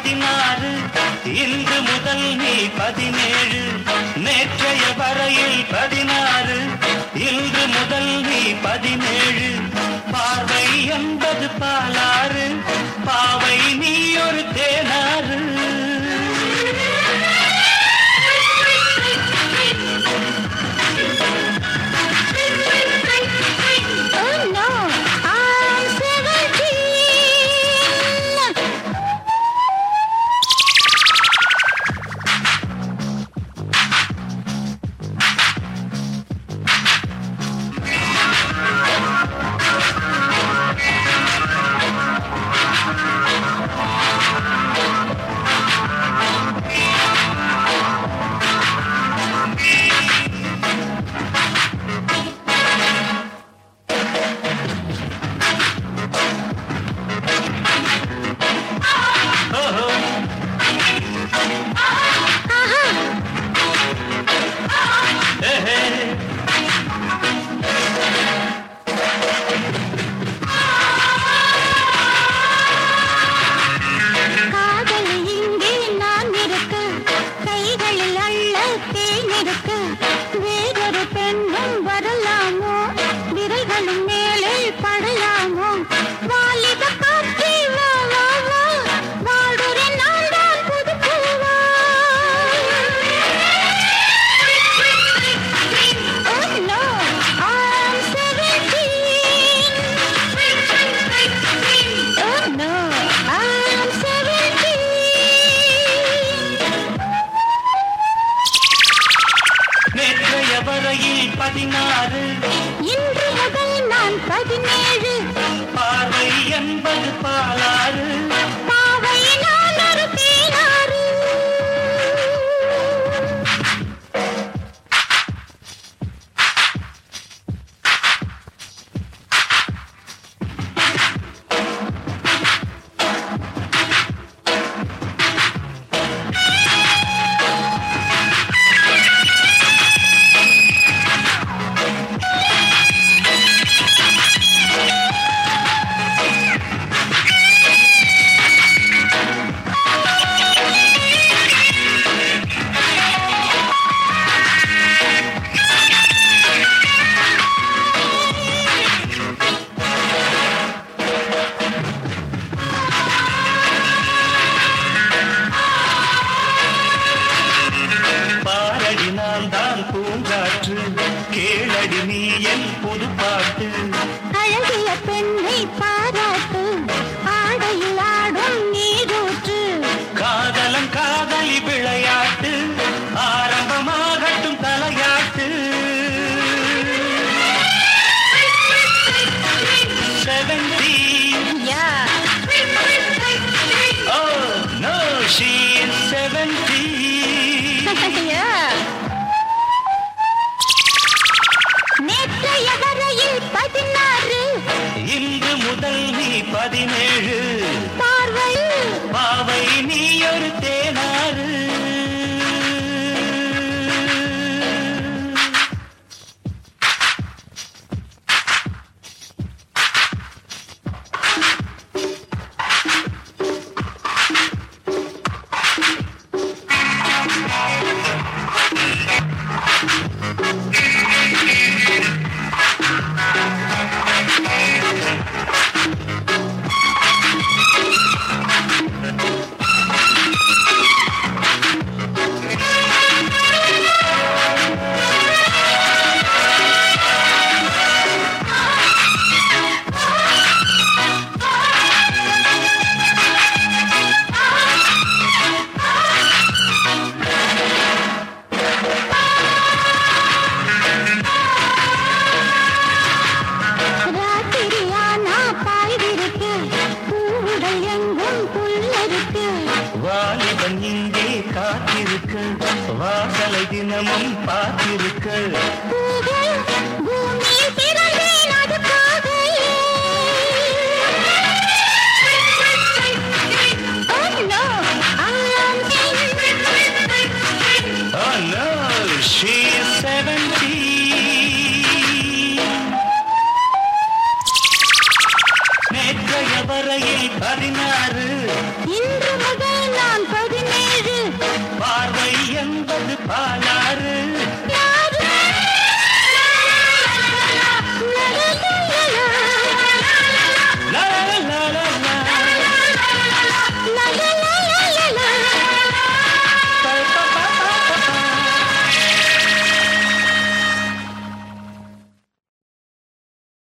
பதினாறு இன்று முதல் நீ பதினேழு நேற்றைய வரையில் பதினாறு இன்று முதல் நீ பதினேழு பார்வை என்பது பாலாறு பாவை நீ ஒரு தேனாறு Oh no, I'm seventeen. ஓஹோ ஏஹே காதல் இங்கே நான் இருக்க கைகளில் அள்ள தேன் இருக்க வேறொரு பெண்ணும் வரலாமோ விரல்களும் மேலே படலாமோ வாலிப காற்றே வா வா வா வாடுற நாள் தான் புது பூவா Oh no, I'm seventeen. Oh no, I'm seventeen. நேற்றைய வரையில் பதினாறு இன்று முதல் நான் பதினேழு பார்வை என்பது பாலாறு பாவை நான் ஒரு தேனாறு பாரடி நான் தான் பூங்காற்று கேளடி நீ என் புது பாட்டு அழகிய பெண்ணை பாராட்டு ஆடையில் ஆடும் நீரூற்று காதலன் காதலி விளையாட்டு ஆரம்பமாகட்டும் தலையாட்டு seventeen oh no she is seventeen நேற்றைய வரையில் பதினாறு இன்று முதல் நீ பதினேழு பார்வை பாவை நீ ஒரு தேனாறு ராத்திரியானா பாய்விருக்கு பூவுடல் எங்கும் புல்லருக்கு வாலிபன் இங்கே காத்திருக்க வாசலை தினமும் பார்த்திருக்க